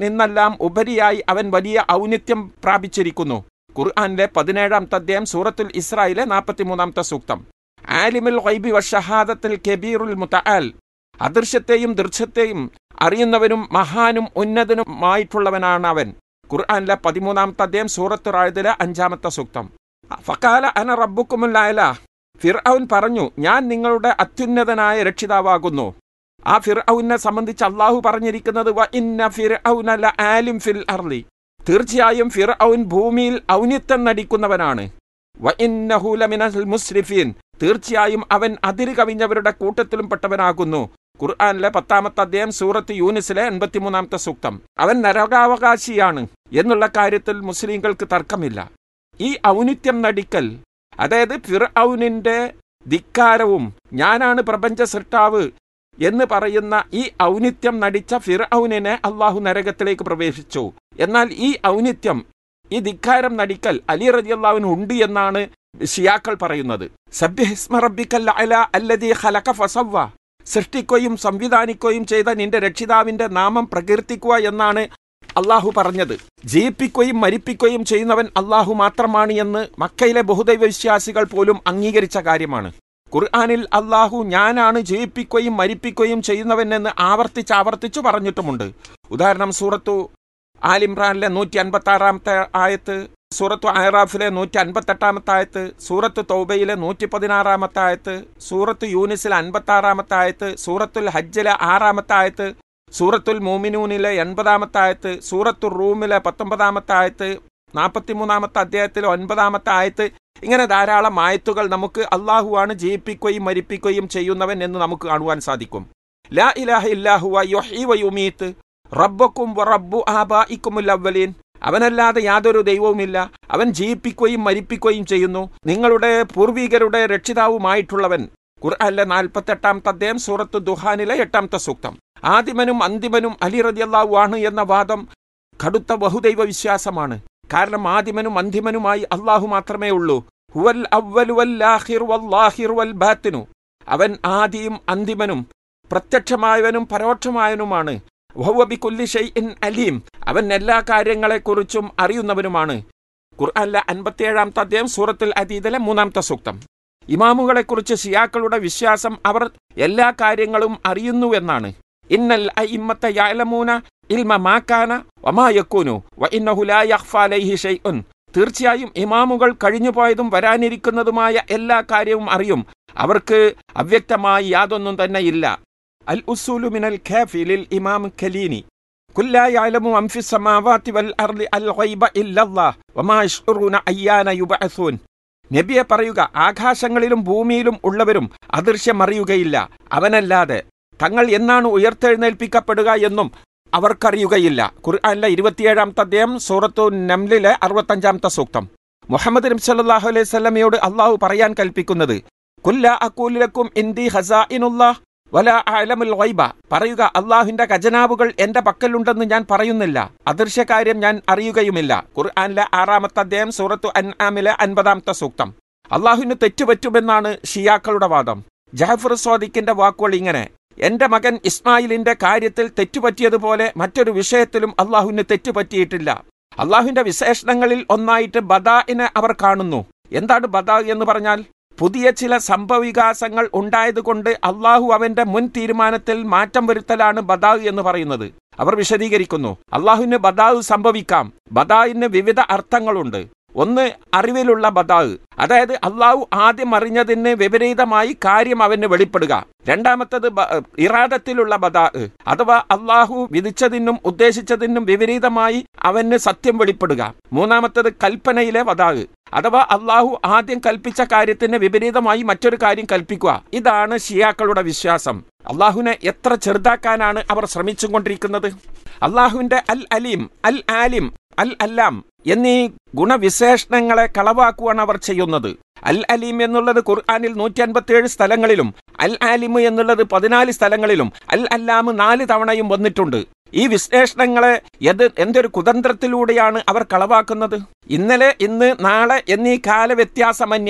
നിന്നെല്ലാം ഉപരിയായി അവൻ വലിയ ഔന്നിത്യം പ്രാപിച്ചിരിക്കുന്നു ഖുർആാനിലെ പതിനേഴാമത്തെ അധ്യായം സൂറത്തുൽ ഇസ്രായിലെ നാൽപ്പത്തിമൂന്നാമത്തെ സൂക്തം ആലിമുൽ ഗൈബി വഷഹാദത്തിൽ കെബീറുൽ മുതആൽ അദൃശ്യത്തെയും ദൃശ്യത്തെയും അറിയുന്നവനും മഹാനും ഉന്നതനുമായിട്ടുള്ളവനാണ് അവൻ ഖുർആാനിലെ പതിമൂന്നാമത്തെ അധ്യായം സൂറത്ത് റായതിലെ അഞ്ചാമത്തെ സൂക്തം ഫക്കാല അന റബ്ബുക്കുമുല്ലായല ഫിർഔൻ പറഞ്ഞു ഞാൻ നിങ്ങളുടെ അത്യുന്നതനായ രക്ഷിതാവാകുന്നു ആ ഫിർഔനെ സംബന്ധിച്ച് അള്ളാഹു പറഞ്ഞിരിക്കുന്നത് വ ഇന്ന ഫിർഔന ലആലിം ഫിൽ അർളി തീർച്ചയായും ഫിർഔൻ ഭൂമിയിൽ ഔന്നിത്യം നടിക്കുന്നവനാണ് വ ഇന്നഹു ലമിനൽ മുസ്രിഫീൻ തീർച്ചയായും അവൻ അതിര് കവിഞ്ഞവരുടെ കൂട്ടത്തിലും പെട്ടവനാകുന്നു ഖുർആാനിലെ പത്താമത്തെ അധ്യായം സൂറത്ത് യൂനിസിലെ എൺപത്തിമൂന്നാമത്തെ സൂക്തം അവൻ നരകാവകാശിയാണ് എന്നുള്ള കാര്യത്തിൽ മുസ്ലിങ്ങൾക്ക് തർക്കമില്ല ഈ ഔന്നിത്യം നടിക്കൽ അതായത് ഫിർഔനിന്റെ ധിക്കാരവും ഞാനാണ് പ്രപഞ്ച സൃഷ്ടാവ് എന്ന് പറയുന്ന ഈ ഔന്നിത്യം നടിച്ച ഫിർഔനിനെ അള്ളാഹു നരകത്തിലേക്ക് പ്രവേശിച്ചു എന്നാൽ ഈ ഔന്നിത്യം ഈ ധിക്കാരം നടിക്കൽ അലി റതി അള്ളാഹുവിന് ഉണ്ട് എന്നാണ് ഷിയാക്കൾ പറയുന്നത് സബ്യഹിസ്മ റബ്ബിക്കൽ അല അല്ലദീ ഖലഖ ഫസവ്വ സൃഷ്ടിക്കുകയും സംവിധാനിക്കുകയും ചെയ്ത നിന്റെ രക്ഷിതാവിന്റെ നാമം പ്രകീർത്തിക്കുക എന്നാണ് അള്ളാഹു പറഞ്ഞത് ജയിപ്പിക്കുകയും മരിപ്പിക്കുകയും ചെയ്യുന്നവൻ അള്ളാഹു മാത്രമാണ് എന്ന് മക്കയിലെ ബഹുദൈവ വിശ്വാസികൾ പോലും അംഗീകരിച്ച കാര്യമാണ് ഖുർആാനിൽ അള്ളാഹു ഞാനാണ് ജയിപ്പിക്കുകയും മരിപ്പിക്കുകയും ചെയ്യുന്നവൻ എന്ന് ആവർത്തിച്ച് ആവർത്തിച്ചു പറഞ്ഞിട്ടുമുണ്ട് ഉദാഹരണം സൂറത്തു ആലിമ്രാനിലെ നൂറ്റി അൻപത്തി ആറാമത്തെ ആയത്ത് സൂറത്തു അയറാഫിലെ നൂറ്റി അൻപത്തെട്ടാമത്തെ ആയത്ത് സൂറത്ത് തൗബയിലെ നൂറ്റി പതിനാറാമത്തെ ആയത്ത് സൂറത്ത് യൂനിസിലെ അൻപത്തി ആറാമത്തെ ആയത്ത് സൂറത്തുൽ ഹജ്ജിലെ ആറാമത്തെ ആയത്ത് സൂറത്തുൽ മോമിനൂനിലെ എൺപതാമത്തെ ആയത്ത് സൂറത്തു റൂമിലെ പത്തൊമ്പതാമത്തെ ആയത്ത് നാൽപ്പത്തിമൂന്നാമത്തെ അധ്യായത്തിലെ ഒൻപതാമത്തെ ആയത്ത് ഇങ്ങനെ ധാരാളം ആയത്തുകൾ നമുക്ക് അള്ളാഹുവാണ് ജയിപ്പിക്കുകയും മരിപ്പിക്കുകയും ചെയ്യുന്നവൻ എന്ന് നമുക്ക് കാണുവാൻ സാധിക്കും ലാ ഇലാഹ ഇല്ലാഹുവ യൊഹി വയുമീത്ത് റബ്ബക്കും റബ്ബു ആബായിക്കുമുൽ അവലീൻ അവനല്ലാതെ യാതൊരു ദൈവവുമില്ല അവൻ ജയിപ്പിക്കുകയും മരിപ്പിക്കുകയും ചെയ്യുന്നു നിങ്ങളുടെ പൂർവികരുടെ രക്ഷിതാവുമായിട്ടുള്ളവൻ ഖുർആനിലെ നാൽപ്പത്തെട്ടാമത്തെ അദ്ദേഹം സൂറത്ത് ദുഹാനിലെ എട്ടാമത്തെ സൂക്തം ആദിമനും അന്തിമനും അലി റതിയല്ലാവു ആണ് എന്ന വാദം കടുത്ത ബഹുദൈവ വിശ്വാസമാണ് കാരണം ആദിമനും അന്തിമനുമായി അള്ളാഹു മാത്രമേ ഉള്ളൂ ഹുവൽ അവ്വലു വല്ലാഹിർ വല്ലാഹിർ വൽ ബാത്തിനു അവൻ ആദിയും അന്തിമനും പ്രത്യക്ഷമായവനും പരോക്ഷമായവനുമാണ് വഹുവബിക്കുല്ലി ഷൈഇൻ അലീം അവൻ എല്ലാ കാര്യങ്ങളെക്കുറിച്ചും അറിയുന്നവനുമാണ് ഖുർആനിലെ അൻപത്തിയേഴാമത്തെ അധ്യായം സൂറത്തുൽ അദീദിലെ മൂന്നാമത്തെ സൂക്തം ഇമാമുകളെക്കുറിച്ച് ഷിയാക്കളുടെ വിശ്വാസം അവർ എല്ലാ കാര്യങ്ങളും അറിയുന്നുവെന്നാണ് ഇന്നൽ അയിമ്മത്ത യഅലമൂന ഇൽമ മാക്കാന വമാ യക്കൂനു വ ഇന്നഹു ലാ യഖ്ഫ അലൈഹി ഷൈഉൻ തീർച്ചയായും ഇമാമുകൾ കഴിഞ്ഞുപോയതും വരാനിരിക്കുന്നതുമായ എല്ലാ കാര്യവും അറിയും അവർക്ക് അവ്യക്തമായി യാതൊന്നും തന്നെ ഇല്ല അൽ ഉസൂലു മിനൽ ഖാഫി ലിൽ ഇമാം ഖലീനി കുല്ല യഅലമു മൻ ഫിസ് സമാവാതി വൽ അർളി അൽ ഗൈബ ഇല്ലല്ലാഹ് വമാ യശ്ഉറൂന അയ്യാന യുബഅസൂൻ നബിയെ പറയുക ആകാശങ്ങളിലും ഭൂമിയിലും ഉള്ളവരും അദൃശ്യം അറിയുകയില്ല അവനല്ലാതെ തങ്ങൾ എന്നാണ് ഉയർത്തെഴുന്നേൽപ്പിക്കപ്പെടുക എന്നും അവർക്കറിയുകയില്ല ഖുർആനിലെ ഇരുപത്തിയേഴാമത്തെ അധ്യായം സൂറത്തു നംലിലെ അറുപത്തഞ്ചാമത്തെ സൂക്തം മുഹമ്മദ് നബി സല്ലല്ലാഹു അലൈഹി സ്വലമയോട് അള്ളാഹു പറയാൻ കൽപ്പിക്കുന്നത് കുല്ല അക്കൂലിലക്കും ഇന്ദി ഹസാഇനുല്ലാഹ് വല അലമുൽ ഗൈബ പറയുക അള്ളാഹുവിന്റെ ഖജനാവുകൾ എന്റെ പക്കലുണ്ടെന്ന് ഞാൻ പറയുന്നില്ല അദൃശ്യകാര്യം ഞാൻ അറിയുകയുമില്ല ഖുർആനിലെ ആറാമത്തെ അധ്യായം സൂറത്തു അൻആമിലെ അൻപതാമത്തെ സൂക്തം അള്ളാഹുവിന് തെറ്റുപറ്റുമെന്നാണ് ഷിയാക്കളുടെ വാദം ജാഫർ സ്വാദിഖിന്റെ വാക്കുകൾ ഇങ്ങനെ എന്റെ മകൻ ഇസ്മായിലിന്റെ കാര്യത്തിൽ തെറ്റുപറ്റിയതുപോലെ മറ്റൊരു വിഷയത്തിലും അള്ളാഹുവിന് തെറ്റുപറ്റിയിട്ടില്ല അള്ളാഹുവിന്റെ വിശേഷണങ്ങളിൽ ഒന്നായിട്ട് ബദാഇനെ അവർ കാണുന്നു എന്താണ് ബദാ എന്ന് പറഞ്ഞാൽ പുതിയ ചില സംഭവവികാസങ്ങൾ ഉണ്ടായതുകൊണ്ട് അള്ളാഹു അവന്റെ മുൻ തീരുമാനത്തിൽ മാറ്റം വരുത്തലാണ് ബദാവ് എന്ന് പറയുന്നത് അവർ വിശദീകരിക്കുന്നു അള്ളാഹുവിന് ബദാവ് സംഭവിക്കാം ബദാവിന് വിവിധ അർത്ഥങ്ങളുണ്ട് ഒന്ന് അറിവിലുള്ള ബദാവ് അതായത് അള്ളാഹു ആദ്യം അറിഞ്ഞതിന് വിപരീതമായി കാര്യം അവന് വെളിപ്പെടുക രണ്ടാമത്തത് ഇറാദത്തിലുള്ള ബദാ അഥവാ അള്ളാഹു വിധിച്ചതിനും ഉദ്ദേശിച്ചതിനും വിപരീതമായി അവന് സത്യം വെളിപ്പെടുക മൂന്നാമത്തത് കൽപ്പനയിലെ ബദാവ് അഥവാ അള്ളാഹു ആദ്യം കൽപ്പിച്ച കാര്യത്തിന് വിപരീതമായി മറ്റൊരു കാര്യം കൽപ്പിക്കുക ഇതാണ് ഷിയാക്കളുടെ വിശ്വാസം അള്ളാഹുവിനെ എത്ര ചെറുതാക്കാനാണ് അവർ ശ്രമിച്ചുകൊണ്ടിരിക്കുന്നത് അള്ളാഹുവിന്റെ അൽ അലീം അൽ ആലിം അൽ അല്ലാം എന്നീ ഗുണവിശേഷണങ്ങളെ കളവാക്കുവാണ് അവർ ചെയ്യുന്നത് അൽ അലീം എന്നുള്ളത് ഖുർആാനിൽ നൂറ്റി അൻപത്തിയേഴ് സ്ഥലങ്ങളിലും അൽ ആലിമ് എന്നുള്ളത് പതിനാല് സ്ഥലങ്ങളിലും അൽ അല്ലാമ് നാല് തവണയും വന്നിട്ടുണ്ട് ഈ വിശ്ലേഷണങ്ങളെ എത് എന്തൊരു കുതന്ത്രത്തിലൂടെയാണ് അവർ കളവാക്കുന്നത് ഇന്നലെ ഇന്ന് നാളെ എന്നീ കാലവ്യത്യാസമന്യേ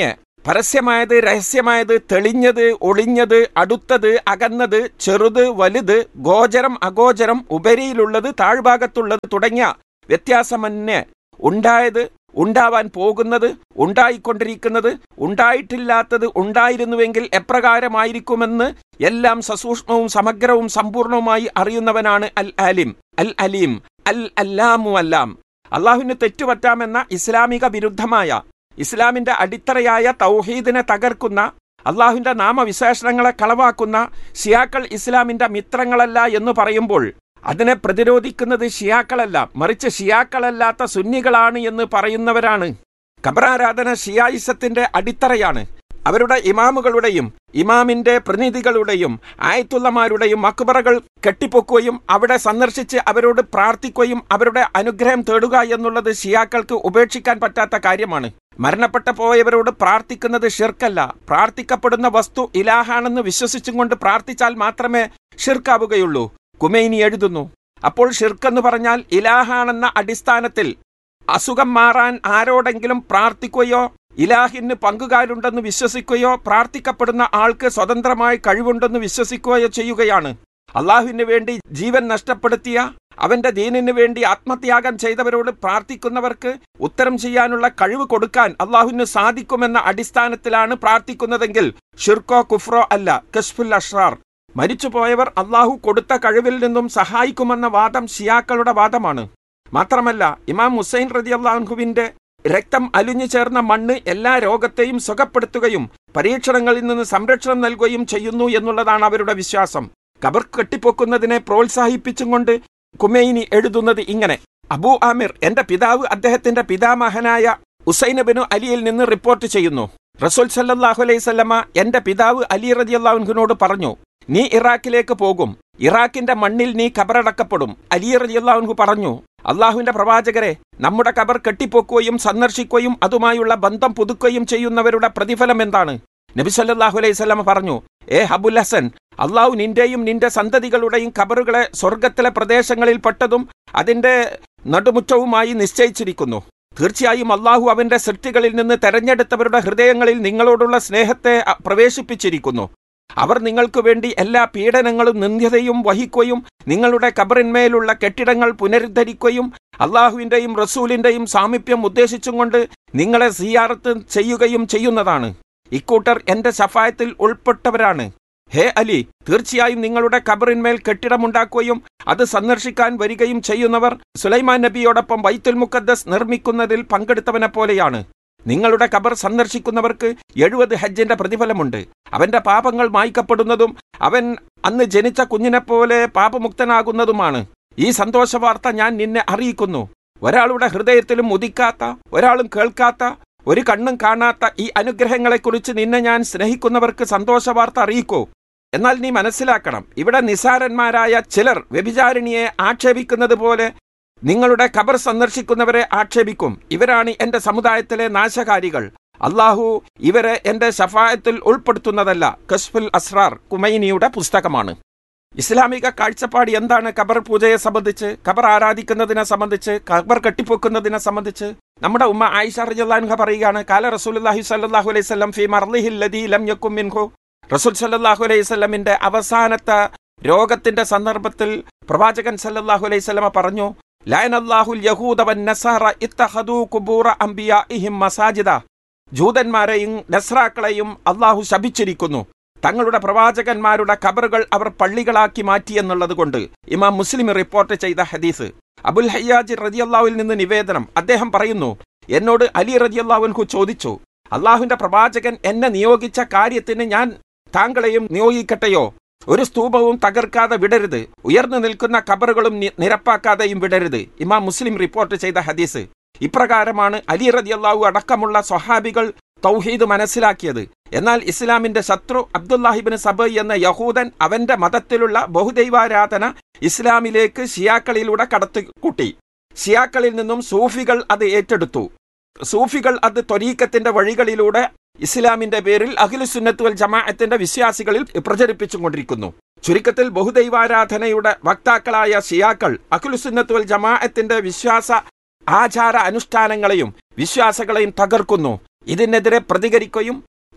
പരസ്യമായത് രഹസ്യമായത് തെളിഞ്ഞത് ഒളിഞ്ഞത് അടുത്തത് അകന്നത് ചെറുത് വലുത് ഗോചരം അഗോചരം ഉപരിയിലുള്ളത് താഴ്ഭാഗത്തുള്ളത് തുടങ്ങിയ വ്യത്യാസമന്യേ ഉണ്ടായത് ഉണ്ടാവാൻ പോകുന്നത് ഉണ്ടായിക്കൊണ്ടിരിക്കുന്നത് ഉണ്ടായിട്ടില്ലാത്തത് ഉണ്ടായിരുന്നുവെങ്കിൽ എപ്രകാരമായിരിക്കുമെന്ന് എല്ലാം സസൂക്ഷ്മവും സമഗ്രവും സമ്പൂർണവുമായി അറിയുന്നവനാണ് അൽ അലിം അൽ അലീം അൽ അല്ലാമു അല്ലാം അള്ളാഹുവിന് തെറ്റുപറ്റാമെന്ന ഇസ്ലാമിക വിരുദ്ധമായ ഇസ്ലാമിന്റെ അടിത്തറയായ തൗഹീദിനെ തകർക്കുന്ന അള്ളാഹുവിന്റെ നാമവിശേഷണങ്ങളെ കളവാക്കുന്ന ഷിയാക്കൾ ഇസ്ലാമിന്റെ മിത്രങ്ങളല്ല എന്ന് പറയുമ്പോൾ അതിനെ പ്രതിരോധിക്കുന്നത് ഷിയാക്കളല്ല മറിച്ച് ഷിയാക്കളല്ലാത്ത സുന്നികളാണ് എന്ന് പറയുന്നവരാണ് ഖബറാരാധന ഷിയായിസത്തിന്റെ അടിത്തറയാണ് അവരുടെ ഇമാമുകളുടെയും ഇമാമിന്റെ പ്രതിനിധികളുടെയും ആയത്തുള്ളമാരുടെയും മക്ബറകൾ കെട്ടിപ്പൊക്കുകയും അവിടെ സന്ദർശിച്ച് അവരോട് പ്രാർത്ഥിക്കുകയും അവരുടെ അനുഗ്രഹം തേടുക എന്നുള്ളത് ഷിയാക്കൾക്ക് ഉപേക്ഷിക്കാൻ പറ്റാത്ത കാര്യമാണ് മരണപ്പെട്ട പോയവരോട് പ്രാർത്ഥിക്കുന്നത് ഷിർക്കല്ല പ്രാർത്ഥിക്കപ്പെടുന്ന വസ്തു ഇലാഹാണെന്ന് വിശ്വസിച്ചും കൊണ്ട് പ്രാർത്ഥിച്ചാൽ മാത്രമേ ഷിർക്കാവുകയുള്ളൂ കുമൈനി എഴുതുന്നു അപ്പോൾ ഷിർക്കെന്ന് പറഞ്ഞാൽ ഇലാഹാണെന്ന അടിസ്ഥാനത്തിൽ അസുഖം മാറാൻ ആരോടെങ്കിലും പ്രാർത്ഥിക്കുകയോ ഇലാഹിന് പങ്കുകാരുണ്ടെന്ന് വിശ്വസിക്കുകയോ പ്രാർത്ഥിക്കപ്പെടുന്ന ആൾക്ക് സ്വതന്ത്രമായി കഴിവുണ്ടെന്ന് വിശ്വസിക്കുകയോ ചെയ്യുകയാണ് അള്ളാഹുവിന് വേണ്ടി ജീവൻ നഷ്ടപ്പെടുത്തിയ അവന്റെ ദീനിന് വേണ്ടി ആത്മത്യാഗം ചെയ്തവരോട് പ്രാർത്ഥിക്കുന്നവർക്ക് ഉത്തരം ചെയ്യാനുള്ള കഴിവ് കൊടുക്കാൻ അള്ളാഹുവിന് സാധിക്കുമെന്ന അടിസ്ഥാനത്തിലാണ് പ്രാർത്ഥിക്കുന്നതെങ്കിൽ ഷിർക്കോ കുഫ്രോ അല്ല കഷ്ഫുൽ അഷ്റാർ മരിച്ചുപോയവർ അള്ളാഹു കൊടുത്ത കഴിവിൽ നിന്നും സഹായിക്കുമെന്ന വാദം ഷിയാക്കളുടെ വാദമാണ് മാത്രമല്ല ഇമാം ഹുസൈൻ റതി അള്ളാഹുവിന്റെ രക്തം അലിഞ്ഞു ചേർന്ന മണ്ണ് എല്ലാ രോഗത്തെയും സുഖപ്പെടുത്തുകയും പരീക്ഷണങ്ങളിൽ നിന്ന് സംരക്ഷണം നൽകുകയും ചെയ്യുന്നു എന്നുള്ളതാണ് അവരുടെ വിശ്വാസം കബർ കെട്ടിപ്പൊക്കുന്നതിനെ പ്രോത്സാഹിപ്പിച്ചും കൊണ്ട് കുമൈനി എഴുതുന്നത് ഇങ്ങനെ അബൂ ആമിർ എന്റെ പിതാവ് അദ്ദേഹത്തിന്റെ പിതാമഹനായ ഉസൈനബിനു അലിയിൽ നിന്ന് റിപ്പോർട്ട് ചെയ്യുന്നു റസൂൽ സല്ലാഹു അലൈസല്ലമ എന്റെ പിതാവ് അലി റതി അള്ളാഹുവിനോട് പറഞ്ഞു നീ ഇറാഖിലേക്ക് പോകും ഇറാഖിന്റെ മണ്ണിൽ നീ കബറടക്കപ്പെടും അലി റളിയല്ലാഹു പറഞ്ഞു അള്ളാഹുവിന്റെ പ്രവാചകരെ നമ്മുടെ കബർ കെട്ടിപ്പൊക്കുകയും സന്ദർശിക്കുകയും അതുമായുള്ള ബന്ധം പുതുക്കുകയും ചെയ്യുന്നവരുടെ പ്രതിഫലം എന്താണ് നബി സല്ലല്ലാഹു അലൈഹി സ്വലമ പറഞ്ഞു ഏ ഹബുൽ ഹസൻ അള്ളാഹു നിന്റെയും നിന്റെ സന്തതികളുടെയും കബറുകളെ സ്വർഗത്തിലെ പ്രദേശങ്ങളിൽ പെട്ടതും അതിന്റെ നടുമുറ്റവുമായി നിശ്ചയിച്ചിരിക്കുന്നു തീർച്ചയായും അള്ളാഹു അവന്റെ സൃഷ്ടികളിൽ നിന്ന് തെരഞ്ഞെടുത്തവരുടെ ഹൃദയങ്ങളിൽ നിങ്ങളോടുള്ള സ്നേഹത്തെ അ- പ്രവേശിപ്പിച്ചിരിക്കുന്നു അവർ നിങ്ങൾക്ക് വേണ്ടി എല്ലാ പീഡനങ്ങളും നിന്ദ്യതയും വഹിക്കുകയും നിങ്ങളുടെ കബറിന്മേലുള്ള കെട്ടിടങ്ങൾ പുനരുദ്ധരിക്കുകയും അള്ളാഹുവിന്റെയും റസൂലിന്റെയും സാമീപ്യം ഉദ്ദേശിച്ചും കൊണ്ട് നിങ്ങളെ സിയാറത്ത് ചെയ്യുകയും ചെയ്യുന്നതാണ് ഇക്കൂട്ടർ എന്റെ ശഫായത്തിൽ ഉൾപ്പെട്ടവരാണ് ഹേ അലി തീർച്ചയായും നിങ്ങളുടെ കബറിന്മേൽ കെട്ടിടമുണ്ടാക്കുകയും അത് സന്ദർശിക്കാൻ വരികയും ചെയ്യുന്നവർ സുലൈമാൻ നബിയോടൊപ്പം വൈത്തുൽ മുഖദ്ദസ് നിർമ്മിക്കുന്നതിൽ പങ്കെടുത്തവനെ പോലെയാണ് നിങ്ങളുടെ കബർ സന്ദർശിക്കുന്നവർക്ക് എഴുപത് ഹജ്ജിന്റെ പ്രതിഫലമുണ്ട് അവന്റെ പാപങ്ങൾ മായ്ക്കപ്പെടുന്നതും അവൻ അന്ന് ജനിച്ച കുഞ്ഞിനെപ്പോലെ പാപമുക്തനാകുന്നതുമാണ് ഈ സന്തോഷ വാർത്ത ഞാൻ നിന്നെ അറിയിക്കുന്നു ഒരാളുടെ ഹൃദയത്തിലും ഉദിക്കാത്ത ഒരാളും കേൾക്കാത്ത ഒരു കണ്ണും കാണാത്ത ഈ അനുഗ്രഹങ്ങളെക്കുറിച്ച് നിന്നെ ഞാൻ സ്നേഹിക്കുന്നവർക്ക് സന്തോഷ വാർത്ത അറിയിക്കൂ എന്നാൽ നീ മനസ്സിലാക്കണം ഇവിടെ നിസാരന്മാരായ ചിലർ വ്യഭിചാരിണിയെ ആക്ഷേപിക്കുന്നത് പോലെ നിങ്ങളുടെ ഖബർ സന്ദർശിക്കുന്നവരെ ആക്ഷേപിക്കും ഇവരാണ് എന്റെ സമുദായത്തിലെ നാശകാരികൾ അള്ളാഹു ഇവരെ എന്റെ ശഫായത്തിൽ ഉൾപ്പെടുത്തുന്നതല്ല കസ്ഫുൽ അസ്രാർ കുമൈനിയുടെ പുസ്തകമാണ് ഇസ്ലാമിക കാഴ്ചപ്പാട് എന്താണ് ഖബർ പൂജയെ സംബന്ധിച്ച് ഖബർ ആരാധിക്കുന്നതിനെ സംബന്ധിച്ച് ഖബർ കെട്ടിപ്പൊക്കുന്നതിനെ സംബന്ധിച്ച് നമ്മുടെ ഉമ്മ ആയിഷ റളിയല്ലാഹു പറയുകയാണ് കാല റസൂലുള്ളാഹി സ്വല്ലല്ലാഹു അലൈഹി വസല്ലം ഫീ മർളിഹിൽ ലദീ ലം യകും മിൻഹു റസൂൽ സല്ലല്ലാഹു അലൈഹി വസല്ലമിന്റെ അവസാനത്തെ രോഗത്തിന്റെ സന്ദർഭത്തിൽ പ്രവാചകൻ സല്ലല്ലാഹു അലൈഹി വസല്ലമ പറഞ്ഞു ലയനല്ലാഹുൽ യഹൂദ വൻ നസാറ ഇത്തഖദൂ ഖുബൂറ അംബിയാഇഹിം മസാജിദ ജൂതന്മാരെയും നസ്രാക്കളെയും അള്ളാഹു ശപിച്ചിരിക്കുന്നു തങ്ങളുടെ പ്രവാചകന്മാരുടെ ഖബറുകൾ അവർ പള്ളികളാക്കി മാറ്റി എന്നുള്ളത് കൊണ്ട് ഇമാം മുസ്ലിം റിപ്പോർട്ട് ചെയ്ത ഹദീസ് അബുൽ ഹയ്യാജ് റതിയല്ലാവിൽ നിന്ന് നിവേദനം അദ്ദേഹം പറയുന്നു എന്നോട് അലി റതിയല്ലാവുൻഹു ചോദിച്ചു അള്ളാഹുവിന്റെ പ്രവാചകൻ എന്നെ നിയോഗിച്ച കാര്യത്തിന് ഞാൻ താങ്കളെയും നിയോഗിക്കട്ടെയോ ഒരു സ്തൂപവും തകർക്കാതെ വിടരുത് ഉയർന്നു നിൽക്കുന്ന കബറുകളും നി- നിരപ്പാക്കാതെയും വിടരുത് ഇമാം മുസ്ലിം റിപ്പോർട്ട് ചെയ്ത ഹദീസ് ഇപ്രകാരമാണ് അലി റതിയല്ലാഹു അടക്കമുള്ള സ്വഹാബികൾ തൗഹീദ് മനസ്സിലാക്കിയത് എന്നാൽ ഇസ്ലാമിന്റെ ശത്രു അബ്ദുല്ലാഹിബിന് സബ് എന്ന യഹൂദൻ അവന്റെ മതത്തിലുള്ള ബഹുദൈവാരാധന ഇസ്ലാമിലേക്ക് ഷിയാക്കളിലൂടെ കടത്തിക്കൂട്ടി ഷിയാക്കളിൽ നിന്നും സൂഫികൾ അത് ഏറ്റെടുത്തു സൂഫികൾ അത് ത്വരീക്കത്തിന്റെ വഴികളിലൂടെ ഇസ്ലാമിന്റെ പേരിൽ അഖിലുസുന്നത്ത് വൽ ജമാഅത്തിന്റെ വിശ്വാസികളിൽ പ്രചരിപ്പിച്ചുകൊണ്ടിരിക്കുന്നു ചുരുക്കത്തിൽ ബഹുദൈവാരാധനയുടെ വക്താക്കളായ ഷിയാക്കൾ അഖിലുസുന്നത്ത് വൽ ജമാഅത്തിന്റെ വിശ്വാസ ആചാര അനുഷ്ഠാനങ്ങളെയും വിശ്വാസങ്ങളെയും തകർക്കുന്നു ഇതിനെതിരെ പ്രതികരിക്കുകയും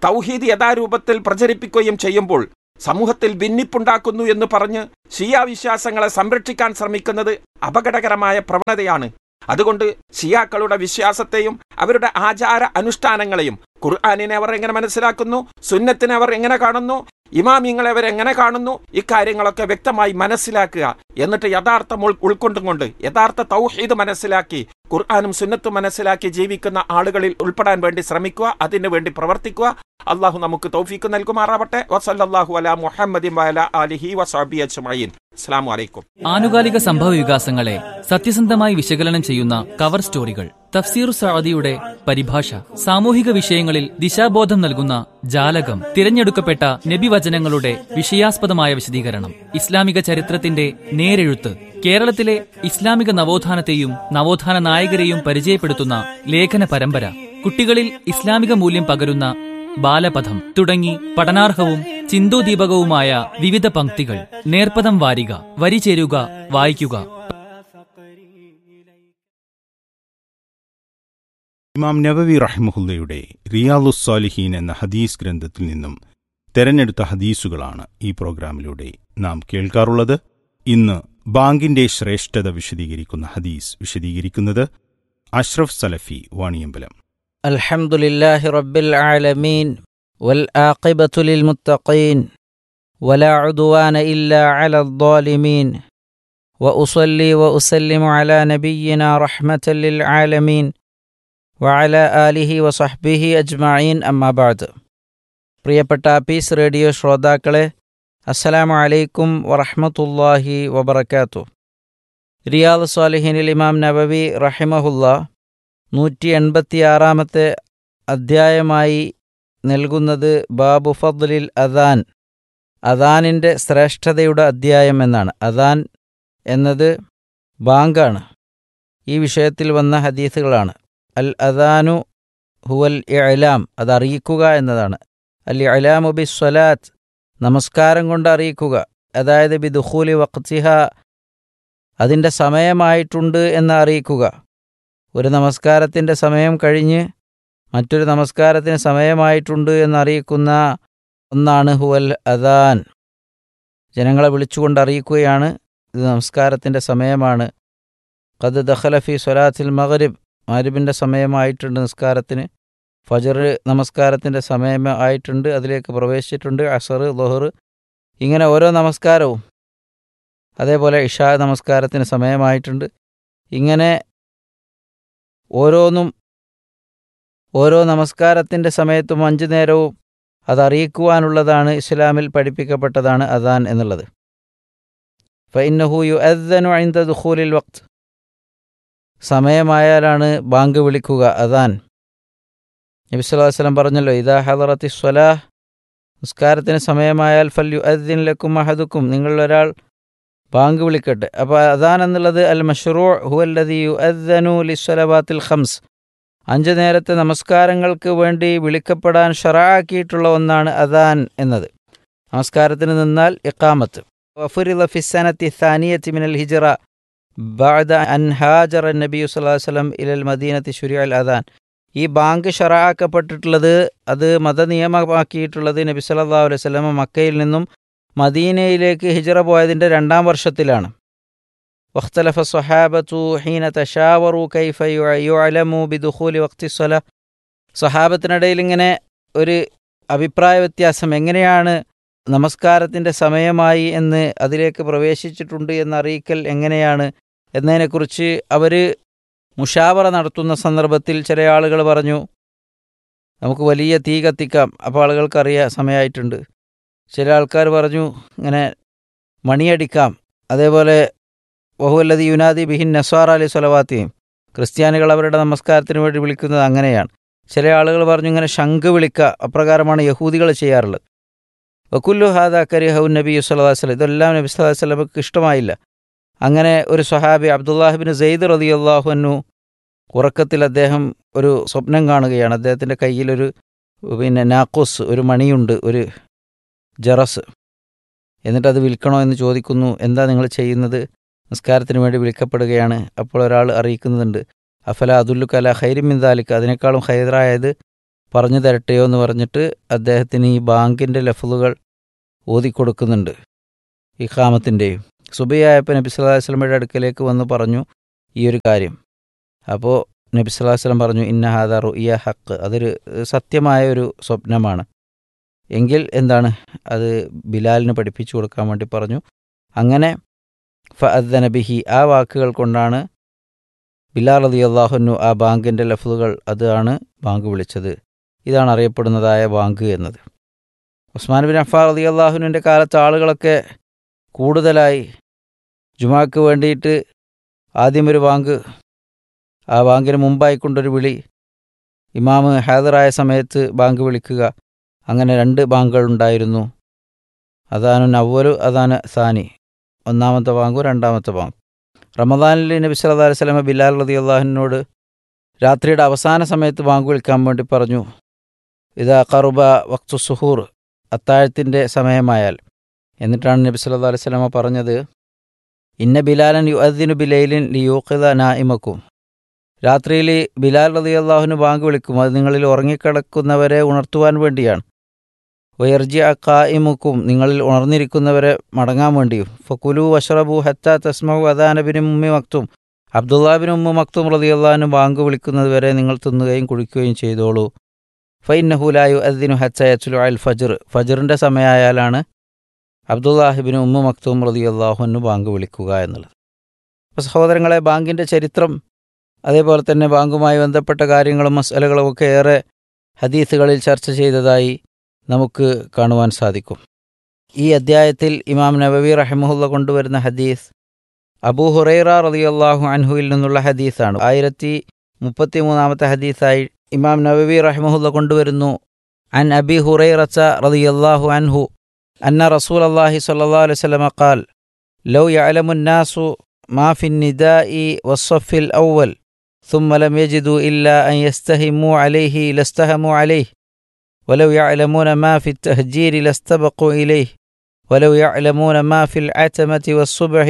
തൗഹീദ് യഥാരൂപത്തിൽ പ്രചരിപ്പിക്കുകയും ചെയ്യുമ്പോൾ സമൂഹത്തിൽ ഭിന്നിപ്പുണ്ടാക്കുന്നു എന്ന് പറഞ്ഞ് ഷിയ വിശ്വാസങ്ങളെ സംരക്ഷിക്കാൻ ശ്രമിക്കുന്നത് അപകടകരമായ പ്രവണതയാണ് അതുകൊണ്ട് ഷിയാക്കളുടെ വിശ്വാസത്തെയും അവരുടെ ആചാര അനുഷ്ഠാനങ്ങളെയും ഖുർആാനിനെ അവർ എങ്ങനെ മനസ്സിലാക്കുന്നു സുന്നത്തിനെ അവർ എങ്ങനെ കാണുന്നു ഇമാമിങ്ങളെ അവർ എങ്ങനെ കാണുന്നു ഇക്കാര്യങ്ങളൊക്കെ വ്യക്തമായി മനസ്സിലാക്കുക എന്നിട്ട് യഥാർത്ഥം ഉൾ ഉൾക്കൊണ്ടുകൊണ്ട് യഥാർത്ഥ തൗഹീദ് മനസ്സിലാക്കി ഖുർആാനും സുന്നത്തും മനസ്സിലാക്കി ജീവിക്കുന്ന ആളുകളിൽ ഉൾപ്പെടാൻ വേണ്ടി ശ്രമിക്കുക അതിനു വേണ്ടി പ്രവർത്തിക്കുക അള്ളാഹു നമുക്ക് തൗഫീക്ക് നൽകുമാറാവട്ടെ വസല്ലാഹു അല മുഹമ്മദി വല അലിഹി വസാബി അജ്മഈൻ അസ്സാം വലൈക്കും ആനുകാലിക സംഭവ വികാസങ്ങളെ സത്യസന്ധമായി വിശകലനം ചെയ്യുന്ന കവർ സ്റ്റോറികൾ തഫ്സീർ സഅദിയുടെ പരിഭാഷ സാമൂഹിക വിഷയങ്ങളിൽ ദിശാബോധം നൽകുന്ന ജാലകം തിരഞ്ഞെടുക്കപ്പെട്ട നബിവചനങ്ങളുടെ വിഷയാസ്പദമായ വിശദീകരണം ഇസ്ലാമിക ചരിത്രത്തിന്റെ നേരെഴുത്ത് കേരളത്തിലെ ഇസ്ലാമിക നവോത്ഥാനത്തെയും നവോത്ഥാന നായകരെയും പരിചയപ്പെടുത്തുന്ന ലേഖന പരമ്പര കുട്ടികളിൽ ഇസ്ലാമിക മൂല്യം പകരുന്ന ബാലപഥം തുടങ്ങി പഠനാർഹവും ചിന്തോദീപകവുമായ വിവിധ പംക്തികൾ നേർപ്പദം വാരിക വരി ചേരുക വായിക്കുക ഇമാം നബവി റഹ്മുല്ലയുടെ റിയാലുസ്സാലിഹീൻ എന്ന ഹദീസ് ഗ്രന്ഥത്തിൽ നിന്നും തെരഞ്ഞെടുത്ത ഹദീസുകളാണ് ഈ പ്രോഗ്രാമിലൂടെ നാം കേൾക്കാറുള്ളത് ഇന്ന് ബാങ്കിന്റെ ശ്രേഷ്ഠത വിശദീകരിക്കുന്ന ഹദീസ് വിശദീകരിക്കുന്നത് അഷ്റഫ് സലഫി വാണിയമ്പലം الحمد لله رب العالمين والآقبة للمتقين ولا عدوان إلا على الظالمين وأصلي وأسلم على نبينا رحمة للعالمين وعلى آله وصحبه أجمعين أما بعد പ്രിയപ്പെട്ട പീസ് റേഡിയോ ശ്രോതാക്കളെ അസ്സലാമു അലൈക്കും വറഹ്മത്തുള്ളാഹി വബറകാത്തു റിയാദ് സ്വാലിഹിനിൽ ഇമാം നബവി റഹിമഹുല്ല നൂറ്റി എൺപത്തിയാറാമത്തെ അധ്യായമായി നൽകുന്നത് ബാബു ഫദ്ലിൽ അദാൻ അദാനിൻ്റെ ശ്രേഷ്ഠതയുടെ അധ്യായം എന്നാണ് അദാൻ എന്നത് ബാങ്കാണ് ഈ വിഷയത്തിൽ വന്ന ഹദീസുകളാണ് അൽ അദാനു ഹുവൽ ഇഅലാം അത് അറിയിക്കുക എന്നതാണ് അൽ ഇഅലാമു ബി സ്വലാത്ത് നമസ്കാരം കൊണ്ട് അറിയിക്കുക അതായത് ബി ദുഖൂലി വഖ്തിഹ അതിൻ്റെ സമയമായിട്ടുണ്ട് എന്ന് അറിയിക്കുക ഒരു നമസ്കാരത്തിൻ്റെ സമയം കഴിഞ്ഞ് മറ്റൊരു നമസ്കാരത്തിന് സമയമായിട്ടുണ്ട് എന്നറിയിക്കുന്ന ഒന്നാണ് ഹുവൽ അദാൻ ജനങ്ങളെ വിളിച്ചുകൊണ്ട് അറിയിക്കുകയാണ് ഇത് നമസ്കാരത്തിൻ്റെ സമയമാണ് ഖദ് ദഖലഫി സ്വലാത്തിൽ മഗ്രിബ് മഗ്രിബിൻ്റെ സമയമായിട്ടുണ്ട് നിസ്കാരത്തിന് ഫജർ നമസ്കാരത്തിൻ്റെ സമയം ആയിട്ടുണ്ട് അതിലേക്ക് പ്രവേശിച്ചിട്ടുണ്ട് അസർ ലൊഹർ ഇങ്ങനെ ഓരോ നമസ്കാരവും അതേപോലെ ഇഷാ നമസ്കാരത്തിന് സമയമായിട്ടുണ്ട് ഇങ്ങനെ ഓരോന്നും ഓരോ നമസ്കാരത്തിൻ്റെ സമയത്തും അഞ്ചു നേരവും അതറിയിക്കുവാനുള്ളതാണ് ഇസ്ലാമിൽ പഠിപ്പിക്കപ്പെട്ടതാണ് അദാൻ എന്നുള്ളത് ഫൈനഹു യു അദ്ദനു ഐന്ദ ദുഖൂലിൽ വക്ത് സമയമായാലാണ് ബാങ്ക് വിളിക്കുക അദാൻ നബി സല്ലല്ലാഹു അലൈഹി വസല്ലം പറഞ്ഞല്ലോ ഇദാ ഹദറത്തി സ്വലാഹ് നിസ്കാരത്തിന് സമയമായാൽ ഫൽ യു അദ്ദിൻ ലക്കും അഹദുക്കും നിങ്ങളിലൊരാൾ ബാങ്ക് വിളിക്കട്ടെ അപ്പോൾ അദാൻ എന്നുള്ളത് അൽ മഷ്റൂ ഹുവല്ലദി യു അദ്ദനു ലിസ്വലവാത്തിൽ ഖംസ് അഞ്ച് നേരത്തെ നമസ്കാരങ്ങൾക്ക് വേണ്ടി വിളിക്കപ്പെടാൻ ഷറാക്കിയിട്ടുള്ള ഒന്നാണ് അദാൻ എന്നത് നമസ്കാരത്തിന് നിന്നാൽ ഇക്കാമത്ത് വഫുറിദ ഫിസ്സനത്തി ഥാനിയത്തി മിനൽ ഹിജറ ബാദ അൻ ഹാജർ നബി സ്വല്ലല്ലാഹു അലൈഹി വസല്ലം ഇലൽ മദീനത്തി ശുരി അൽ അദാൻ ഈ ബാങ്ക് ഷറാക്കപ്പെട്ടിട്ടുള്ളത് അത് മതനിയമമാക്കിയിട്ടുള്ളത് നബി സല്ലല്ലാഹു അലൈഹി വസല്ലം മക്കയിൽ നിന്നും മദീനയിലേക്ക് ഹിജറ പോയതിൻ്റെ രണ്ടാം വർഷത്തിലാണ് واختلف الصحابة حين تشاوروا كيف يعلموا بدخول وقت الصلاة സ്വഹാബത്തിനിടയിൽ ഇങ്ങനെ ഒരു അഭിപ്രായ വ്യത്യാസം എങ്ങനെയാണ് നമസ്കാരത്തിൻ്റെ സമയമായി എന്ന് അതിലേക്ക് പ്രവേശിച്ചിട്ടുണ്ട് എന്നറിയിക്കൽ എങ്ങനെയാണ് എന്നതിനെക്കുറിച്ച് അവർ മുഷാവറ നടത്തുന്ന സന്ദർഭത്തിൽ ചില ആളുകൾ പറഞ്ഞു നമുക്ക് വലിയ തീ കത്തിക്കാം അപ്പോൾ ആളുകൾക്കറിയാം സമയമായിട്ടുണ്ട് ചില ആൾക്കാർ പറഞ്ഞു ഇങ്ങനെ മണിയടിക്കാം അതേപോലെ വഹുവല്ലതി യുനാദി ബിഹിൻ നസ്വാർ അലി സ്വലവാത്തിയും ക്രിസ്ത്യാനികൾ അവരുടെ നമസ്കാരത്തിന് വേണ്ടി വിളിക്കുന്നത് അങ്ങനെയാണ് ചില ആളുകൾ പറഞ്ഞു ഇങ്ങനെ ശംഖ് വിളിക്കുക അപ്രകാരമാണ് യഹൂദികൾ ചെയ്യാറുള്ളത് വക്കുല്ലു ഹാദ കരിഹു നബി സ്വല്ലാ വസ്ലം ഇതെല്ലാം നബി സ്വല്ലാ വസ്ലമക്ക് ഇഷ്ടമായില്ല അങ്ങനെ ഒരു സ്വഹാബി അബ്ദുല്ലാഹിബിൻ സെയ്ദ് റതി അള്ളാഹുനു ഉറക്കത്തിൽ അദ്ദേഹം ഒരു സ്വപ്നം കാണുകയാണ് അദ്ദേഹത്തിൻ്റെ കയ്യിലൊരു പിന്നെ നാക്കോസ് ഒരു മണിയുണ്ട് ഒരു ജറസ് എന്നിട്ട് അത് വിൽക്കണോ എന്ന് ചോദിക്കുന്നു എന്താ നിങ്ങൾ ചെയ്യുന്നത് നിസ്കാരത്തിന് വേണ്ടി വിളിക്കപ്പെടുകയാണ് അപ്പോൾ ഒരാൾ അറിയിക്കുന്നുണ്ട് അഫല അതുല്ലു കല ഹൈരിമിന്ദാലിക്ക് അതിനേക്കാളും ഹൈറായത് പറഞ്ഞു തരട്ടെയോ എന്ന് പറഞ്ഞിട്ട് അദ്ദേഹത്തിന് ഈ ബാങ്കിൻ്റെ ലഫ്ലുകൾ ഓതിക്കൊടുക്കുന്നുണ്ട് ഈ ഖാമത്തിൻ്റെയും സുബിയായപ്പോൾ നബി സല്ലല്ലാഹു അലൈഹി വസല്ലമയുടെ അടുക്കലേക്ക് വന്ന് പറഞ്ഞു ഈ ഒരു കാര്യം അപ്പോൾ നബി സല്ലല്ലാഹു അലൈഹി വസല്ലം പറഞ്ഞു ഇന്ന ഹാദ റുഇയ ഹക്ക് അതൊരു സത്യമായ ഒരു സ്വപ്നമാണ് എങ്കിൽ എന്താണ് അത് ബിലാലിന് പഠിപ്പിച്ചു കൊടുക്കാൻ വേണ്ടി പറഞ്ഞു അങ്ങനെ ഫഅദ്ദന ബിഹി ആ വാക്കുകൾ കൊണ്ടാണ് ബിലാൽ റതി അള്ളാഹുനു ആ ബാങ്കിൻ്റെ ലഫ്ലുകൾ അതാണ് ബാങ്ക് വിളിച്ചത് ഇതാണ് അറിയപ്പെടുന്നതായ ബാങ്ക് എന്നത് ഉസ്മാൻ ബിൻ അഫാർ റതി അള്ളാഹുവിൻ്റെ കാലത്ത് ആളുകളൊക്കെ കൂടുതലായി ജുമാക്ക് വേണ്ടിയിട്ട് ആദ്യം ഒരു ബാങ്ക് ആ ബാങ്കിന് മുമ്പായിക്കൊണ്ടൊരു വിളി ഇമാമ് ഹാദറായ സമയത്ത് ബാങ്ക് വിളിക്കുക അങ്ങനെ രണ്ട് ബാങ്കുകൾ ഉണ്ടായിരുന്നു അതാണ് നവ്വലു അതാണ് സാനി ഒന്നാമത്തെ ബാങ്കും രണ്ടാമത്തെ ബാങ്ക് റമദാനിൽ നബി സല്ലല്ലാഹു അലൈഹി വസല്ലമ ബിലാൽ റതി അള്ളാഹിനോട് രാത്രിയുടെ അവസാന സമയത്ത് ബാങ്ക് വിളിക്കാൻ വേണ്ടി പറഞ്ഞു ഇതാ കറുബ വക്തു സുഹൂർ അത്താഴത്തിൻ്റെ സമയമായാൽ എന്നിട്ടാണ് നബി സല്ലല്ലാഹു അലൈഹി വസല്ലമ പറഞ്ഞത് ഇന്ന ബിലാലൻ യു അദ്ദിനു ബിലൈലിൻ ലിയൂഖിദ നായിമക്കും രാത്രിയിൽ ബിലാൽ റതി അള്ളാഹുന് ബാങ്ക് വിളിക്കും അത് നിങ്ങളിൽ ഉറങ്ങിക്കിടക്കുന്നവരെ ഉണർത്തുവാൻ വേണ്ടിയാണ് വയർജി അക്കായിമുക്കും നിങ്ങളിൽ ഉണർന്നിരിക്കുന്നവരെ മടങ്ങാൻ വേണ്ടിയും ഫക്കുലു വഷറബു ഹത്ത തസ്മു അദാനബിന് ഉമ്മി മക്തും അബ്ദുല്ലാബിൻ ഉമ്മ മക്തും റതി അള്ളാഹിന് ബാങ്ക് വിളിക്കുന്നത് വരെ നിങ്ങൾ തിന്നുകയും കുടിക്കുകയും ചെയ്തോളൂ ഫൈനഹുലായു അദ്ദിനു ഹച്ച യച്ചുലു അൽ ഫജർ ഫജറിൻ്റെ സമയമായാലാണ് അബ്ദുല്ലാഹിബിന് ഉമ്മ മക്തും റതി അള്ളാഹുവിന് ബാങ്ക് വിളിക്കുക എന്നുള്ളത് അപ്പോൾ സഹോദരങ്ങളെ ബാങ്കിൻ്റെ ചരിത്രം അതേപോലെ തന്നെ ബാങ്കുമായി ബന്ധപ്പെട്ട കാര്യങ്ങളും മസലകളും ഒക്കെ ഏറെ ഹദീസുകളിൽ ചർച്ച ചെയ്തതായി നമുക്ക് കാണുവാൻ സാധിക്കും ഈ അദ്ധ്യായത്തിൽ ഇമാം നബവി റഹമുല്ല കൊണ്ടുവരുന്ന ഹദീസ് അബൂ ഹുറൈറ റളിയല്ലാഹു അൻഹുവിൽ നിന്നുള്ള ഹദീസാണ് ആയിരത്തി മുപ്പത്തി മൂന്നാമത്തെ ഹദീസായി ഇമാം നബവി റഹമുല്ല കൊണ്ടുവരുന്നു അൻ അബി ഹുറൈറച്ച റളിയല്ലാഹു അൻഹു അന്ന റസൂൽ അള്ളാഹി സല്ലാ അലൈഹി സ്വലമ ഖാൽ ലൗ യഅലമുന്നാസു മാ ഫി النداء والصف الأول ثم لم يجدوا إلا أن يستهموا عليه لاستهموا عليه ولو يعلمون ما في التهجير لاستبقوا إليه ولو يعلمون ما في العتمة والصبح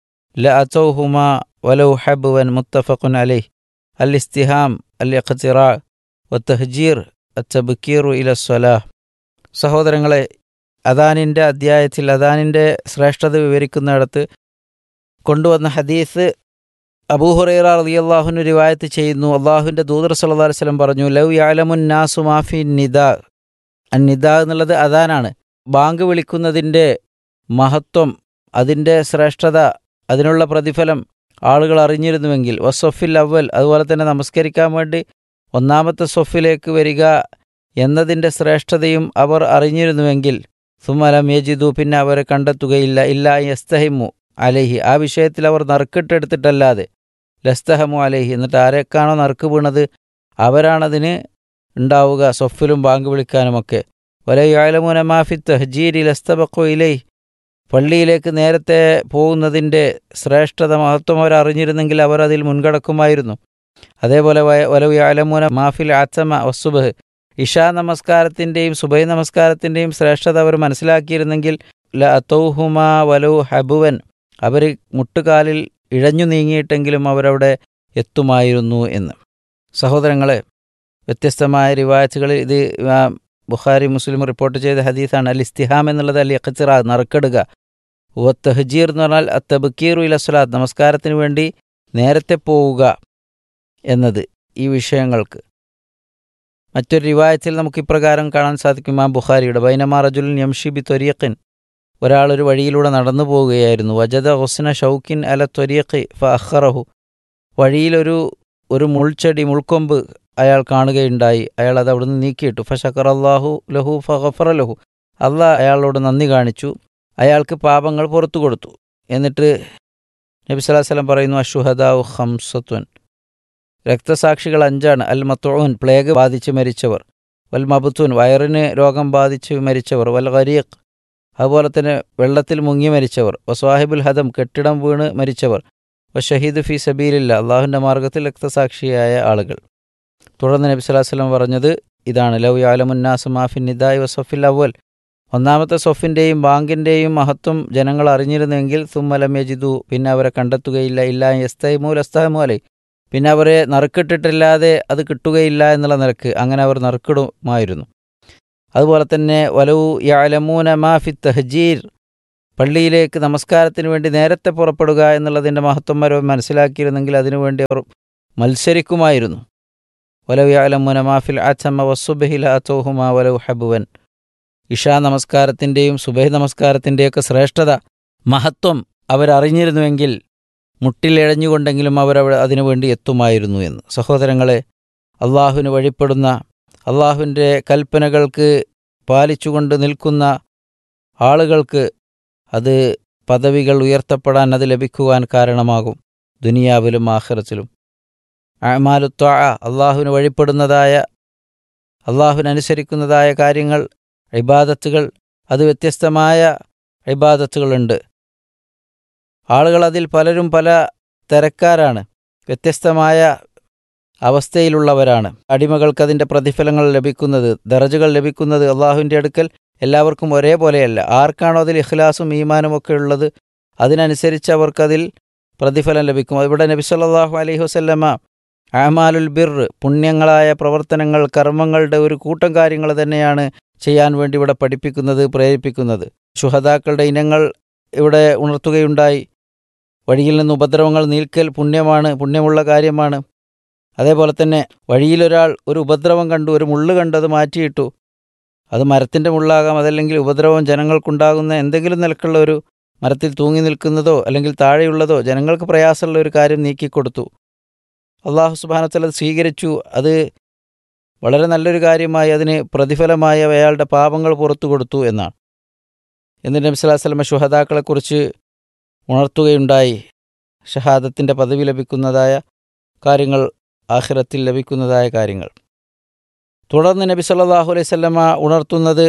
لأتوهما ولو حبوا متفق عليه الاستهام الاقتراع والتهجير التبكير إلى الصلاة സഹോദരങ്ങളെ അദാനിൻ്റെ അധ്യായത്തിൽ അദാനിൻ്റെ ശ്രേഷ്ഠത വിവരിക്കുന്നിടത്ത് കൊണ്ടുവന്ന ഹദീസ് അബൂഹുറൈറ റളിയല്ലാഹുവിന് റിവായത്ത് ചെയ്യുന്നു അള്ളാഹുവിൻ്റെ ദൂതർ സല്ലല്ലാഹു അലൈഹി വസല്ലം പറഞ്ഞു ലൗ യഅലമുൻ നാസു മാഫി നിദാ അൻ നിദാ എന്നുള്ളത് അദാനാണ് ബാങ്ക് വിളിക്കുന്നതിൻ്റെ മഹത്വം അതിൻ്റെ ശ്രേഷ്ഠത അതിനുള്ള പ്രതിഫലം ആളുകൾ അറിഞ്ഞിരുന്നുവെങ്കിൽ വസൊഫിൽ അവൽ അതുപോലെ തന്നെ നമസ്കരിക്കാൻ വേണ്ടി ഒന്നാമത്തെ സൊഫിലേക്ക് വരിക എന്നതിൻ്റെ ശ്രേഷ്ഠതയും അവർ അറിഞ്ഞിരുന്നുവെങ്കിൽ സുമലം യജിദു പിന്നെ അവരെ കണ്ടെത്തുകയില്ല ഇല്ല യസ്തഹിമു അലഹി ആ വിഷയത്തിൽ അവർ നറുക്കിട്ടെടുത്തിട്ടല്ലാതെ ലസ്തഹമു അലഹി എന്നിട്ട് ആരൊക്കെയാണോ നറുക്ക് വീണത് അവരാണതിന് ഉണ്ടാവുക സൊഫിലും ബാങ്ക് വിളിക്കാനുമൊക്കെ വലയാലമുന മാഫി തഹജീരി ലസ്തബക്കോ ഇലൈ പള്ളിയിലേക്ക് നേരത്തെ പോകുന്നതിൻ്റെ ശ്രേഷ്ഠത മഹത്വം അവർ അറിഞ്ഞിരുന്നെങ്കിൽ അവർ അതിൽ മുൻകടക്കുമായിരുന്നു അതേപോലെ വലവ് യാലമുന മാഫിൽ ആച്ചമ വസുബഹ് ഇഷാ നമസ്കാരത്തിൻ്റെയും സുബൈ നമസ്കാരത്തിൻ്റെയും ശ്രേഷ്ഠത അവർ മനസ്സിലാക്കിയിരുന്നെങ്കിൽ ല അതൗഹുമ വലു ഹബുവൻ അവർ മുട്ടുകാലിൽ ഇഴഞ്ഞു നീങ്ങിയിട്ടെങ്കിലും അവരവിടെ എത്തുമായിരുന്നു എന്ന് സഹോദരങ്ങളെ വ്യത്യസ്തമായ റിവായത്തുകളിൽ ഇത് ബുഖാരി മുസ്ലിം റിപ്പോർട്ട് ചെയ്ത ഹദീസാണ് അൽ ഇസ്തിഹാം എന്നുള്ളത് അൽ യഖച്ചിറ നറുക്കെടുക ഓ തഹജീർ എന്ന് പറഞ്ഞാൽ അത്തബക്കീറു ഇലസ്ലാത്ത് നമസ്കാരത്തിന് വേണ്ടി നേരത്തെ പോവുക എന്നത് ഈ വിഷയങ്ങൾക്ക് മറ്റൊരു റിവായത്തിൽ നമുക്ക് ഇപ്രകാരം കാണാൻ സാധിക്കും ആ ബുഖാരിയുടെ ബൈനമാ റജുലിൻ യംഷിബി ത്വരീഖിൻ ഒരാളൊരു വഴിയിലൂടെ നടന്നു പോവുകയായിരുന്നു വജദ ഹുസ്ന ഷൗക്കിൻ അല ത്വരീഖി ഫ അഖറഹു വഴിയിലൊരു ഒരു മുൾച്ചെടി മുൾക്കൊമ്പ് അയാൾ കാണുകയുണ്ടായി അയാൾ അത് അവിടുന്ന് നീക്കിയിട്ടു ഫഷക്കർ അള്ളാഹു ലഹു ഫഹഫറ ലഹു അള്ളാഹ് അയാളോട് നന്ദി കാണിച്ചു അയാൾക്ക് പാപങ്ങൾ പുറത്തു കൊടുത്തു എന്നിട്ട് നബി സല്ലല്ലാഹു അലൈഹി വസല്ലം പറയുന്നു അഷുഹദാഉ ഹംസത്തുൻ രക്തസാക്ഷികൾ അഞ്ചാണ് അൽ മത്തോൻ പ്ലേഗ് ബാധിച്ച് മരിച്ചവർ വൽ മബുത്തുൻ വയറിന് രോഗം ബാധിച്ച് മരിച്ചവർ വൽ ഖരീഖ് അതുപോലെ തന്നെ വെള്ളത്തിൽ മുങ്ങി മരിച്ചവർ വസ്വാഹിബുൽ ഹദം കെട്ടിടം വീണ് മരിച്ചവർ വ ഷഹീദ് ഫി സബീലില്ല അള്ളാഹുവിൻ്റെ മാർഗത്തിൽ രക്തസാക്ഷിയായ ആളുകൾ തുടർന്ന് നബി സ്വലാഹു വസ്ലം പറഞ്ഞത് ഇതാണ് ലവ് യാലമുന്നാസ് മാഫിൻ നിദായ് വസഫിൽ അവൽ ഒന്നാമത്തെ സൊഫിൻ്റെയും ബാങ്കിൻ്റെയും മഹത്വം ജനങ്ങൾ അറിഞ്ഞിരുന്നെങ്കിൽ സുമ്മലം യജിദു പിന്നെ അവരെ കണ്ടെത്തുകയില്ല ഇല്ല യസ്തൈമു ലസ്തൈമു അലൈ പിന്നെ അവരെ നറുക്കിട്ടിട്ടില്ലാതെ അത് കിട്ടുകയില്ല എന്നുള്ള നിലക്ക് അങ്ങനെ അവർ നറുക്കിടുമായിരുന്നു അതുപോലെ തന്നെ വലവു യാലമൂന മാഫി തഹജീർ പള്ളിയിലേക്ക് നമസ്കാരത്തിന് വേണ്ടി നേരത്തെ പുറപ്പെടുക എന്നുള്ളതിൻ്റെ മഹത്വം വരെ മനസ്സിലാക്കിയിരുന്നെങ്കിൽ അതിനുവേണ്ടി അവർ മത്സരിക്കുമായിരുന്നു വലവ് യാലമുന മാഫിൽ അച്ചമ്മ വസുബഹില അത്തോഹുമ വലവ് ഹബുവൻ ഇഷാ നമസ്കാരത്തിൻ്റെയും സുബഹി നമസ്കാരത്തിൻ്റെയൊക്കെ ശ്രേഷ്ഠത മഹത്വം അവരറിഞ്ഞിരുന്നുവെങ്കിൽ മുട്ടിലിഴഞ്ഞുകൊണ്ടെങ്കിലും അവരവിടെ അതിനുവേണ്ടി എത്തുമായിരുന്നു എന്ന് സഹോദരങ്ങളെ അള്ളാഹുവിന് വഴിപ്പെടുന്ന അള്ളാഹുവിൻ്റെ കൽപ്പനകൾക്ക് പാലിച്ചുകൊണ്ട് നിൽക്കുന്ന ആളുകൾക്ക് അത് പദവികൾ ഉയർത്തപ്പെടാൻ അത് ലഭിക്കുവാൻ കാരണമാകും ദുനിയാവിലും ആഖിറത്തിലും അമാലുത്വ അള്ളാഹുവിന് വഴിപ്പെടുന്നതായ അള്ളാഹുവിനനുസരിക്കുന്നതായ കാര്യങ്ങൾ ഇബാദത്തുകൾ അത് വ്യത്യസ്തമായ ഇബാദത്തുകളുണ്ട് ആളുകൾ അതിൽ പലരും പല തരക്കാരാണ് വ്യത്യസ്തമായ അവസ്ഥയിലുള്ളവരാണ് അടിമകൾക്ക് അതിൻ്റെ പ്രതിഫലങ്ങൾ ലഭിക്കുന്നത് ദറജകൾ ലഭിക്കുന്നത് അള്ളാഹുവിൻ്റെ അടുക്കൽ എല്ലാവർക്കും ഒരേപോലെയല്ല ആർക്കാണോ അതിൽ ഇഖ്ലാസും ഈമാനും ഒക്കെ ഉള്ളത് അതിനനുസരിച്ച് അവർക്കതിൽ പ്രതിഫലം ലഭിക്കും ഇവിടെ നബി സല്ലല്ലാഹു അലൈഹി വസല്ലമ ആമാലുൽ ബിർ പുണ്യങ്ങളായ പ്രവർത്തനങ്ങൾ കർമ്മങ്ങളുടെ ഒരു കൂട്ടം കാര്യങ്ങൾ തന്നെയാണ് ചെയ്യാൻ വേണ്ടി ഇവിടെ പഠിപ്പിക്കുന്നത് പ്രേരിപ്പിക്കുന്നത് ശുഹതാക്കളുടെ ഇനങ്ങൾ ഇവിടെ ഉണർത്തുകയുണ്ടായി വഴിയിൽ നിന്ന് ഉപദ്രവങ്ങൾ നീൽക്കൽ പുണ്യമാണ് പുണ്യമുള്ള കാര്യമാണ് അതേപോലെ തന്നെ വഴിയിലൊരാൾ ഒരു ഉപദ്രവം കണ്ടു ഒരു മുള്ള് കണ്ടത് മാറ്റിയിട്ടു അത് മരത്തിൻ്റെ മുള്ളാകാം അതല്ലെങ്കിൽ ഉപദ്രവം ജനങ്ങൾക്കുണ്ടാകുന്ന എന്തെങ്കിലും നിലക്കുള്ള ഒരു മരത്തിൽ തൂങ്ങി നിൽക്കുന്നതോ അല്ലെങ്കിൽ താഴെയുള്ളതോ ജനങ്ങൾക്ക് പ്രയാസമുള്ള ഒരു കാര്യം നീക്കിക്കൊടുത്തു അള്ളാഹു സുബാനത്തല സ്വീകരിച്ചു അത് വളരെ നല്ലൊരു കാര്യമായി അതിന് പ്രതിഫലമായി അയാളുടെ പാപങ്ങൾ പുറത്തു കൊടുത്തു എന്നാണ് എന്നിട്ട് നബി സ്വലാഹു വല്ലമ ശുഹദാക്കളെക്കുറിച്ച് ഉണർത്തുകയുണ്ടായി ഷഹാദത്തിൻ്റെ പദവി ലഭിക്കുന്നതായ കാര്യങ്ങൾ ആഖിറത്തിൽ ലഭിക്കുന്നതായ കാര്യങ്ങൾ തുടർന്ന് നബി സല്ലല്ലാഹു അലൈഹി വസല്ലമ ഉണർത്തുന്നത്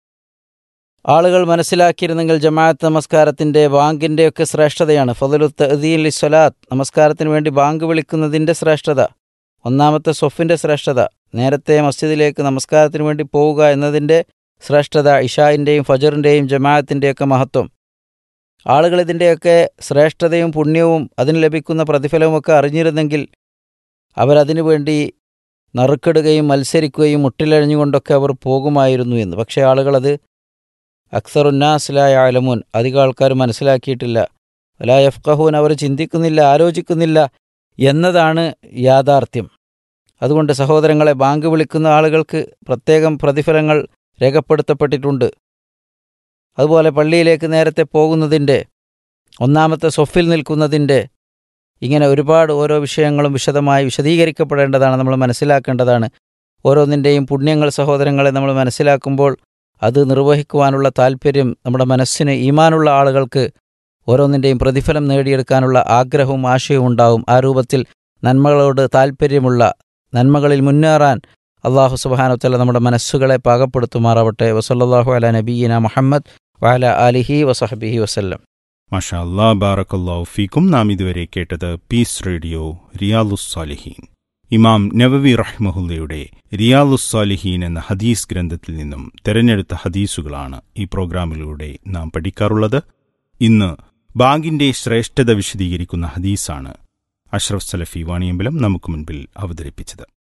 ആളുകൾ മനസ്സിലാക്കിയിരുന്നെങ്കിൽ ജമാഅത്ത് നമസ്കാരത്തിൻ്റെ ബാങ്കിൻ്റെയൊക്കെ ശ്രേഷ്ഠതയാണ് ഫതലു തഅദീൻ ലി സ്വലാത്ത് നമസ്കാരത്തിന് വേണ്ടി ബാങ്ക് വിളിക്കുന്നതിൻ്റെ ശ്രേഷ്ഠത ഒന്നാമത്തെ സൊഫിൻ്റെ ശ്രേഷ്ഠത നേരത്തെ മസ്ജിദിലേക്ക് നമസ്കാരത്തിന് വേണ്ടി പോവുക എന്നതിൻ്റെ ശ്രേഷ്ഠത ഇഷായിൻ്റെയും ഫജറിൻ്റെയും ജമാഅത്തിൻ്റെയൊക്കെ മഹത്വം ആളുകൾ ഇതിൻ്റെയൊക്കെ ശ്രേഷ്ഠതയും പുണ്യവും അതിന് ലഭിക്കുന്ന പ്രതിഫലവുമൊക്കെ അറിഞ്ഞിരുന്നെങ്കിൽ അവരതിനു വേണ്ടി നറുക്കിടുകയും മത്സരിക്കുകയും മുട്ടിലഴിഞ്ഞുകൊണ്ടൊക്കെ അവർ പോകുമായിരുന്നു എന്ന് പക്ഷേ ആളുകളത് അക്സറുന്നാസിലായ ആലമുൻ അധികം ആൾക്കാർ മനസ്സിലാക്കിയിട്ടില്ല അലാ യഫ്കഹൂൻ അവർ ചിന്തിക്കുന്നില്ല ആലോചിക്കുന്നില്ല എന്നതാണ് യാഥാർത്ഥ്യം അതുകൊണ്ട് സഹോദരങ്ങളെ ബാങ്ക് വിളിക്കുന്ന ആളുകൾക്ക് പ്രത്യേകം പ്രതിഫലങ്ങൾ രേഖപ്പെടുത്തപ്പെട്ടിട്ടുണ്ട് അതുപോലെ പള്ളിയിലേക്ക് നേരത്തെ പോകുന്നതിൻ്റെ ഒന്നാമത്തെ സൊഫിൽ നിൽക്കുന്നതിൻ്റെ ഇങ്ങനെ ഒരുപാട് ഓരോ വിഷയങ്ങളും വിശദമായി വിശദീകരിക്കപ്പെടേണ്ടതാണ് നമ്മൾ മനസ്സിലാക്കേണ്ടതാണ് ഓരോന്നിൻ്റെയും പുണ്യങ്ങൾ സഹോദരങ്ങളെ നമ്മൾ മനസ്സിലാക്കുമ്പോൾ അത് നിർവഹിക്കുവാനുള്ള താല്പര്യം നമ്മുടെ മനസ്സിന് ഈമാനുള്ള ആളുകൾക്ക് ഓരോന്നിൻ്റെയും പ്രതിഫലം നേടിയെടുക്കാനുള്ള ആഗ്രഹവും ആശയവും ഉണ്ടാവും ആ രൂപത്തിൽ നന്മകളോട് താല്പര്യമുള്ള നന്മകളിൽ മുന്നേറാൻ അള്ളാഹു സുബാനുത്തല്ല നമ്മുടെ മനസ്സുകളെ പാകപ്പെടുത്തുമാറാവട്ടെ വസല്ലാഹു അല നബീന മുഹമ്മദ് വഅല ആലിഹി വസഹബിഹി വസല്ലം മഷാ അല്ലാ ബാറക്കല്ലാഹു ഫീക്കും നാം ഇതുവരെ കേട്ടത് പീസ് റേഡിയോ റിയാലുസ്സാലിഹീൻ ഇമാം നവവി റഹ്മഹുല്ലയുടെ റിയാലുസ്സാലിഹീൻ എന്ന ഹദീസ് ഗ്രന്ഥത്തിൽ നിന്നും തെരഞ്ഞെടുത്ത ഹദീസുകളാണ് ഈ പ്രോഗ്രാമിലൂടെ നാം പഠിക്കാറുള്ളത് ഇന്ന് ബാങ്കിന്റെ ശ്രേഷ്ഠത വിശദീകരിക്കുന്ന ഹദീസാണ് അഷ്റഫ് സലഫി വാണിയമ്പലം നമുക്ക് മുൻപിൽ അവതരിപ്പിച്ചത്